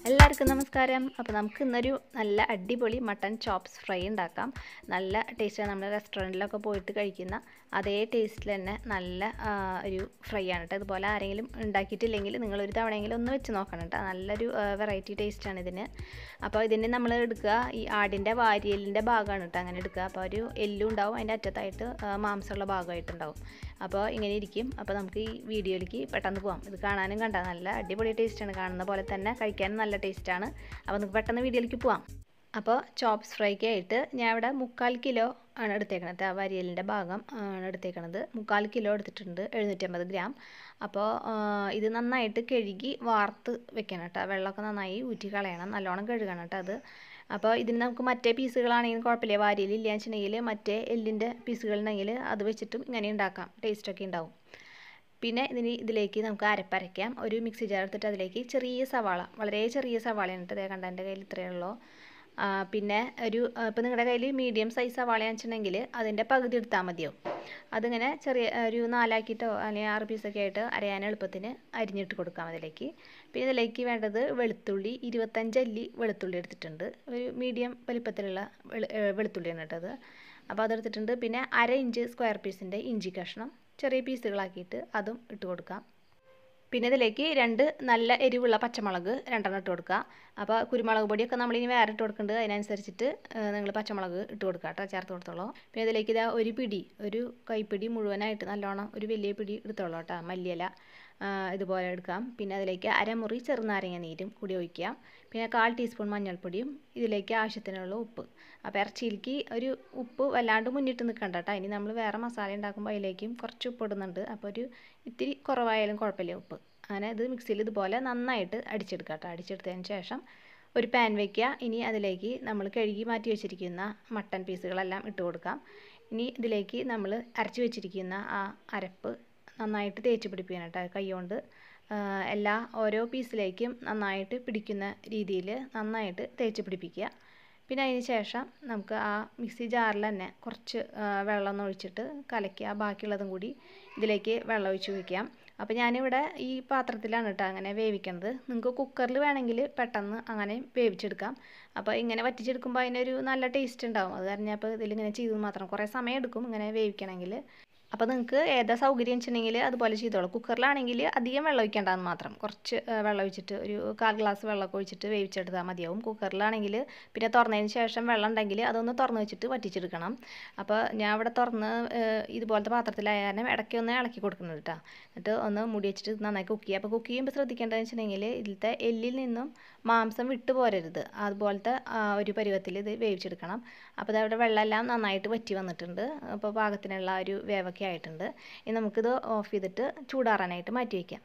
എല്ലാവർക്കും നമസ്കാരം അപ്പോൾ നമുക്ക് ഇന്നൊരു നല്ല അടിപൊളി മട്ടൺ ചോപ്സ് ഫ്രൈ ഉണ്ടാക്കാം നല്ല ടേസ്റ്റ് നമ്മൾ റെസ്റ്റോറൻറ്റിലൊക്കെ പോയിട്ട് കഴിക്കുന്ന അതേ ടേസ്റ്റിൽ തന്നെ നല്ല ആ, ഒരു ഫ്രൈ ആണ് കേട്ടോ ഇതുപോലെ ആരെങ്കിലും ഉണ്ടാക്കിയിട്ടില്ലെങ്കിൽ നിങ്ങൾ ഒരു തവണയെങ്കിലും ഒന്ന് വെച്ച് നോക്കണം കേട്ടോ നല്ലൊരു വെറൈറ്റി ടേസ്റ്റാണ് ഇതിന് അപ്പോൾ ഇതിന് നമ്മൾ എടുക്കുക ഈ ആടിൻ്റെ വാരിയലിൻ്റെ ഭാഗമാണ് കേട്ടോ അങ്ങനെ എടുക്കുക അപ്പോൾ ഒരു എല്ലും ഉണ്ടാവും അതിൻ്റെ അറ്റത്തായിട്ട് ആ, മാംസമുള്ള ഭാഗമായിട്ടുണ്ടാവും അപ്പോൾ ഇങ്ങനെ ഇരിക്കും അപ്പോൾ നമുക്ക് ഈ വീഡിയോയിലേക്ക് പെട്ടെന്ന് പോകാം ഇത് കാണാനും കണ്ട നല്ല അടിപൊളി ടേസ്റ്റാണ് കാണുന്ന പോലെ തന്നെ കഴിക്കാനും നല്ല ടേസ്റ്റാണ് അപ്പോൾ നമുക്ക് പെട്ടെന്ന് വീഡിയോയിലേക്ക് പോകാം അപ്പോൾ ചോപ്സ് ഫ്രൈക്ക് ആയിട്ട് ഞാൻ ഇവിടെ മുക്കാൽ കിലോ ആണ് എടുത്തേക്കണത് ആ വരിയലിൻ്റെ ഭാഗം ആണ് എടുത്തേക്കണത് മുക്കാൽ കിലോ എടുത്തിട്ടുണ്ട് എഴുന്നൂറ്റമ്പത് ഗ്രാം അപ്പോൾ ആ, ഇത് നന്നായിട്ട് കഴുകി വാർത്ത് വെക്കണം കേട്ടോ വെള്ളമൊക്കെ നന്നായി ഊറ്റി കളയണം നല്ലോണം കഴുകണം കേട്ടോ അത് അപ്പോൾ ഇതിന് നമുക്ക് മറ്റേ പീസുകളാണെങ്കിലും കുഴപ്പമില്ല വാരിയൽ ഇല്ല വെച്ചിട്ടുണ്ടെങ്കിൽ മറ്റേ എല്ലിൻ്റെ പീസുകളുണ്ടെങ്കിൽ അത് വെച്ചിട്ടും ഇങ്ങനെ ഉണ്ടാക്കാം ടേസ്റ്റൊക്കെ ഉണ്ടാവും പിന്നെ ഇതിന് ഇതിലേക്ക് നമുക്ക് അരപ്പരയ്ക്കാം ഒരു മിക്സി ജാർ എടുത്തിട്ട് അതിലേക്ക് ചെറിയ സവാള വളരെ ചെറിയ സവാളയാണ് കേട്ടോ കണ്ട എൻ്റെ കയ്യിൽ ഇത്രയേ ഉള്ളൂ ആ, പിന്നെ ഒരു ഇപ്പോൾ നിങ്ങളുടെ കയ്യിൽ മീഡിയം സൈസ് സവാളയാണെന്ന് വെച്ചിട്ടുണ്ടെങ്കിൽ അതിൻ്റെ പകുതി എടുത്താൽ മതിയാവും അതിങ്ങനെ ചെറിയ ഒരു നാലാക്കിയിട്ടോ അല്ലെങ്കിൽ ആറ് പീസൊക്കെ ആയിട്ട് അരയാൻ എളുപ്പത്തിന് അരിഞ്ഞിട്ട് കൊടുക്കാം അതിലേക്ക് പിന്നെ ഇതിലേക്ക് വേണ്ടത് വെളുത്തുള്ളി ഇരുപത്തഞ്ച് അല്ലി വെളുത്തുള്ളി എടുത്തിട്ടുണ്ട് ഒരു മീഡിയം വലിപ്പത്തിലുള്ള വെളു ഏ, വെളുത്തുള്ളിയാണ് കേട്ടത് അപ്പോൾ അതെടുത്തിട്ടുണ്ട് പിന്നെ അര ഇഞ്ച് സ്ക്വയർ പീസിൻ്റെ ഇഞ്ചി കഷ്ണം ചെറിയ പീസുകളാക്കിയിട്ട് അതും ഇട്ട് കൊടുക്കാം പിന്നെ ഇതിലേക്ക് രണ്ട് നല്ല എരിവുള്ള പച്ചമുളക് രണ്ടെണ്ണം ഇട്ട് കൊടുക്കുക അപ്പോൾ കുരുമുളക് പൊടിയൊക്കെ നമ്മളിനി വേറെ ഇട്ട് കൊടുക്കുന്നുണ്ട് അതിനനുസരിച്ചിട്ട് നിങ്ങൾ പച്ചമുളക് ഇട്ട് കൊടുക്കുക കേട്ടോ ചേർത്ത് കൊടുത്തോളൂ പിന്നെ ഇതിലേക്ക് ഇതാ ഒരു പിടി ഒരു കൈപ്പിടി മുഴുവനായിട്ട് നല്ലോണം ഒരു വലിയ പിടി എടുത്തോളൂ കേട്ടോ മല്ലിയില ആ, ഇതുപോലെ എടുക്കാം പിന്നെ അതിലേക്ക് അരമുറി ചെറുനാരങ്ങ നീരും കൂടി ഒഴിക്കാം പിന്നെ കാൽ ടീസ്പൂൺ മഞ്ഞൾപ്പൊടിയും ഇതിലേക്ക് ആവശ്യത്തിനുള്ള ഉപ്പ് അപ്പോൾ ഇറച്ചിയിലേക്ക് ഒരു ഉപ്പ് വല്ലാണ്ട് മുന്നിട്ട് നിൽക്കണ്ട കേട്ടോ ഇനി നമ്മൾ വേറെ മസാല ഉണ്ടാക്കുമ്പോൾ അതിലേക്കും കുറച്ച് ഉപ്പ് ഇടുന്നുണ്ട് അപ്പോൾ ഒരു ഇത്തിരി കുറവായാലും കുഴപ്പമില്ല ഉപ്പ് അങ്ങനെ ഇത് മിക്സിയിൽ ഇതുപോലെ നന്നായിട്ട് അടിച്ചെടുക്കുക കേട്ടോ അടിച്ചെടുത്തതിന് ശേഷം ഒരു പാൻ വയ്ക്കുക ഇനി അതിലേക്ക് നമ്മൾ കഴുകി മാറ്റി വെച്ചിരിക്കുന്ന മട്ടൻ പീസുകളെല്ലാം ഇട്ട് കൊടുക്കാം ഇനി ഇതിലേക്ക് നമ്മൾ അരച്ച് വെച്ചിരിക്കുന്ന ആ അരപ്പ് നന്നായിട്ട് തേച്ച് പിടിപ്പിക്കണം കേട്ടോ കൈകൊണ്ട് എല്ലാ ഓരോ പീസിലേക്കും നന്നായിട്ട് പിടിക്കുന്ന രീതിയിൽ നന്നായിട്ട് തേച്ച് പിടിപ്പിക്കുക പിന്നെ അതിന് ശേഷം നമുക്ക് ആ മിക്സി ജാറിൽ തന്നെ കുറച്ച് ആ, വെള്ളം ഒന്ന് ഒഴിച്ചിട്ട് കലക്കുക ബാക്കിയുള്ളതും കൂടി ഇതിലേക്ക് വെള്ളം ഒഴിച്ച് വയ്ക്കാം അപ്പോൾ ഞാനിവിടെ ഈ പാത്രത്തിലാണ് കേട്ടോ അങ്ങനെ വേവിക്കുന്നത് നിങ്ങൾക്ക് കുക്കറിൽ വേണമെങ്കിൽ പെട്ടെന്ന് അങ്ങനെ വേവിച്ചെടുക്കാം അപ്പോൾ ഇങ്ങനെ വറ്റിച്ചെടുക്കുമ്പോൾ അതിനൊരു നല്ല ടേസ്റ്റ് ഉണ്ടാവും അത് കാരണം ഞാൻ ഇപ്പോൾ ഇതിലിങ്ങനെ ചെയ്തത് മാത്രം കുറേ സമയം എടുക്കും ഇങ്ങനെ വേവിക്കണമെങ്കിൽ അപ്പോൾ നിങ്ങൾക്ക് ഏതാ സൗകര്യം വെച്ചിട്ടുണ്ടെങ്കിൽ അതുപോലെ ചെയ്തോളൂ കുക്കറിലാണെങ്കിൽ അധികം വെള്ളം ഒഴിക്കേണ്ടതെന്ന് മാത്രം കുറച്ച് ആ, വെള്ളം ഒഴിച്ചിട്ട് ഒരു കാൽ ഗ്ലാസ് വെള്ളമൊക്കെ ഒഴിച്ചിട്ട് വേവിച്ചെടുത്താൽ മതിയാവും കുക്കറിലാണെങ്കിൽ പിന്നെ തുറന്നതിന് ശേഷം വെള്ളം ഉണ്ടെങ്കിൽ അതൊന്ന് തുറന്ന് വെച്ചിട്ട് വറ്റിച്ചെടുക്കണം അപ്പോൾ ഞാൻ ഇവിടെ തുറന്ന് ആ, ഇതുപോലത്തെ പാത്രത്തിലായ കാരണം ഇടയ്ക്ക് ഒന്ന് ഇളക്കി കൊടുക്കുന്നുണ്ട് കേട്ടോ എന്നിട്ട് ഒന്ന് മുടി വെച്ചിട്ട് നന്നായി കുക്ക് ചെയ്യുക അപ്പോൾ കുക്ക് ചെയ്യുമ്പോൾ ശ്രദ്ധിക്കേണ്ടതെന്ന് വെച്ചിട്ടുണ്ടെങ്കിൽ ഇതിലത്തെ എല്ലിൽ നിന്നും മാംസം വിട്ടു പോരരുത് അതുപോലത്തെ ആ, ഒരു പരുവത്തിൽ ഇത് വേവിച്ചെടുക്കണം അപ്പോൾ അതവിടെ വെള്ളമെല്ലാം നന്നായിട്ട് വറ്റി വന്നിട്ടുണ്ട് അപ്പോൾ പാകത്തിനുള്ള ഒരു വേവൊക്കെ ആയിട്ടുണ്ട് ഇനി നമുക്കിത് ഓഫ് ചെയ്തിട്ട് ചൂടാറാനായിട്ട് മാറ്റി വയ്ക്കാം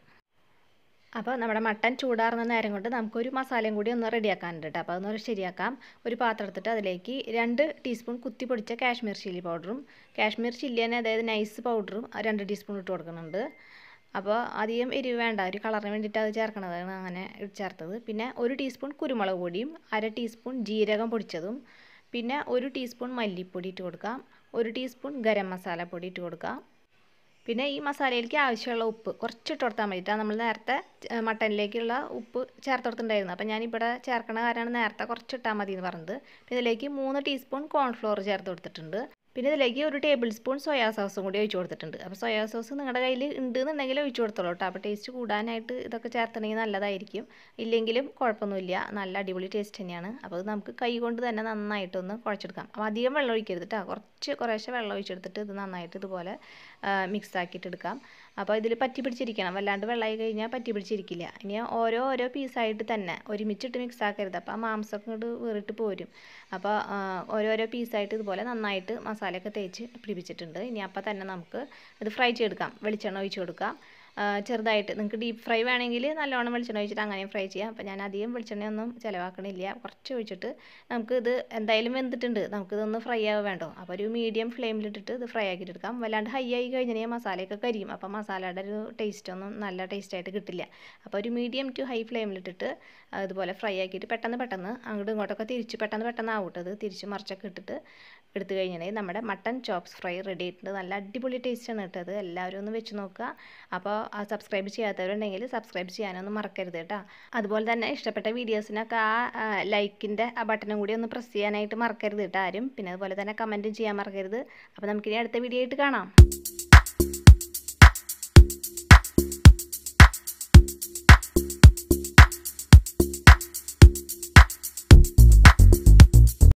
അപ്പോൾ നമ്മുടെ മട്ടൻ ചൂടാറുന്ന നേരം കൊണ്ട് നമുക്കൊരു മസാലയും കൂടി ഒന്ന് റെഡിയാക്കാനുണ്ട് കേട്ടോ അപ്പോൾ അതൊന്ന് ശരിയാക്കാം ഒരു പാത്രം എടുത്തിട്ട് അതിലേക്ക് രണ്ട് ടീസ്പൂൺ കുത്തി പൊടിച്ച കാശ്മീർ ചില്ലി പൗഡറും കാശ്മീർ ചില്ലി തന്നെ അതായത് നൈസ് പൗഡറും രണ്ട് ടീസ്പൂൺ ഇട്ട് കൊടുക്കുന്നുണ്ട് അപ്പോൾ അധികം എരിവ് വേണ്ട ഒരു കളറിന് വേണ്ടിയിട്ട് അത് ചേർക്കണതാണ് അങ്ങനെ ചേർത്തത് പിന്നെ ഒരു ടീസ്പൂൺ കുരുമുളക് പൊടിയും അര ടീസ്പൂൺ ജീരകം പൊടിച്ചതും പിന്നെ ഒരു ടീസ്പൂൺ മല്ലിപ്പൊടി ഇട്ട് കൊടുക്കാം ഒരു ടീസ്പൂൺ ഗരം മസാല പൊടി ഇട്ട് കൊടുക്കാം പിന്നെ ഈ മസാലയിലേക്ക് ആവശ്യമുള്ള ഉപ്പ് കുറച്ച് ഇട്ട് കൊടുത്താൽ മതി കേട്ടോ നമ്മൾ നേരത്തെ ഏ, മട്ടനിലേക്കുള്ള ഉപ്പ് ചേർത്ത് കൊടുത്തിട്ടുണ്ടായിരുന്നു അപ്പോൾ ഞാനിവിടെ ചേർക്കണ കാരണമാണ് നേരത്തെ കുറച്ച് ഇട്ടാൽ മതി എന്ന് പറഞ്ഞത് പിന്നെ ഇതിലേക്ക് മൂന്ന് ടീസ്പൂൺ കോൺഫ്ലോർ ചേർത്ത് കൊടുത്തിട്ടുണ്ട് പിന്നെ ഇതിലേക്ക് ഒരു ടേബിൾ സ്പൂൺ സോയാ സോസും കൂടി ഒഴിച്ച് കൊടുത്തിട്ടുണ്ട് അപ്പോൾ സോയാ സോസ് നിങ്ങളുടെ കയ്യിൽ ഉണ്ട് എന്നുണ്ടെങ്കിൽ ഒഴിച്ച് കൊടുത്തോളൂ കേട്ടോ അപ്പോൾ ടേസ്റ്റ് കൂടാനായിട്ട് ഇതൊക്കെ ചേർത്തിട്ടുണ്ടെങ്കിൽ നല്ലതായിരിക്കും ഇല്ലെങ്കിലും കുഴപ്പമൊന്നുമില്ല നല്ല അടിപൊളി ടേസ്റ്റ് തന്നെയാണ് അപ്പോൾ ഇത് നമുക്ക് കൈ കൊണ്ട് തന്നെ നന്നായിട്ടൊന്ന് കുഴച്ചെടുക്കാം അപ്പോൾ അധികം വെള്ളം ഒഴിക്കരുത് കേട്ടോ കുറച്ച് കുറേശ്ശെ വെള്ളം ഒഴിച്ചെടുത്തിട്ട് ഇത് നന്നായിട്ട് ഇതുപോലെ മിക്സ് ആക്കിയിട്ട് എടുക്കാം അപ്പോൾ ഇതിൽ പറ്റി പിടിച്ചിരിക്കണം വല്ലാണ്ട് വെള്ളമായി കഴിഞ്ഞാൽ പറ്റി പിടിച്ചിരിക്കില്ല ഇനി ഓരോ ഓരോ പീസായിട്ട് തന്നെ ഒരുമിച്ചിട്ട് മിക്സ് ആക്കരുത് അപ്പോൾ ആ മാംസമൊക്കെ ഇങ്ങോട്ട് വേറിട്ട് പോരും അപ്പോൾ ആ, ഓരോരോ പീസായിട്ട് ഇതുപോലെ നന്നായിട്ട് മസാലയൊക്കെ തേച്ച് പിടിപ്പിച്ചിട്ടുണ്ട് ഇനി അപ്പോൾ തന്നെ നമുക്ക് ഇത് ഫ്രൈ ചെയ്തെടുക്കാം വെളിച്ചെണ്ണ ഒഴിച്ച് കൊടുക്കാം ആ, ചെറുതായിട്ട് നിങ്ങൾക്ക് ഡീപ്പ് ഫ്രൈ വേണമെങ്കിൽ നല്ലോണം വെളിച്ചെണ്ണ ഒഴിച്ചിട്ട് അങ്ങനെയും ഫ്രൈ ചെയ്യാം അപ്പോൾ ഞാൻ അധികം വെളിച്ചെണ്ണയൊന്നും ചിലവാക്കണില്ല കുറച്ച് ഒഴിച്ചിട്ട് നമുക്ക് ഇത് എന്തായാലും വെന്തിട്ടുണ്ട് നമുക്കിതൊന്ന് ഫ്രൈ ആവുക വേണ്ടോ അപ്പോൾ ഒരു മീഡിയം ഫ്ലെയിമിലിട്ടിട്ട് ഇത് ഫ്രൈ ആക്കിയിട്ട് എടുക്കാം വല്ലാണ്ട് ഹൈ ആയി കഴിഞ്ഞാൽ മസാലയൊക്കെ കരിയും അപ്പോൾ മസാലയുടെ ഒരു ടേസ്റ്റ് ഒന്നും നല്ല ടേസ്റ്റ് ആയിട്ട് കിട്ടില്ല അപ്പോൾ ഒരു മീഡിയം ടു ഹൈ ഫ്ലെയിമിലിട്ടിട്ട് അതുപോലെ ഫ്രൈ ആക്കിയിട്ട് പെട്ടെന്ന് പെട്ടെന്ന് അങ്ങോട്ടും ഇങ്ങോട്ടൊക്കെ തിരിച്ച് പെട്ടെന്ന് പെട്ടെന്ന് ആവട്ടെ അത് തിരിച്ച് മറിച്ചൊക്കെ ഇട്ടിട്ട് എടുത്തു കഴിഞ്ഞിട്ടുണ്ടെങ്കിൽ നമ്മുടെ മട്ടൺ ചോപ്സ് ഫ്രൈ റെഡി ആയിട്ടുണ്ട് നല്ല അടിപൊളി ടേസ്റ്റാണ് കേട്ടത് എല്ലാവരും ഒന്ന് വെച്ച് നോക്കുക അപ്പോൾ സബ്സ്ക്രൈബ് ചെയ്യാത്തവരുണ്ടെങ്കിൽ സബ്സ്ക്രൈബ് ചെയ്യാനൊന്നും മറക്കരുത് കേട്ടോ അതുപോലെ തന്നെ ഇഷ്ടപ്പെട്ട വീഡിയോസിനൊക്കെ ആ ലൈക്കിൻ്റെ ആ ബട്ടണും കൂടി ഒന്ന് പ്രസ് ചെയ്യാനായിട്ട് മറക്കരുത് കേട്ടോ ആരും പിന്നെ അതുപോലെ തന്നെ കമൻറ്റും ചെയ്യാൻ മറക്കരുത് അപ്പോൾ നമുക്കിനി അടുത്ത വീഡിയോ ആയിട്ട് കാണാം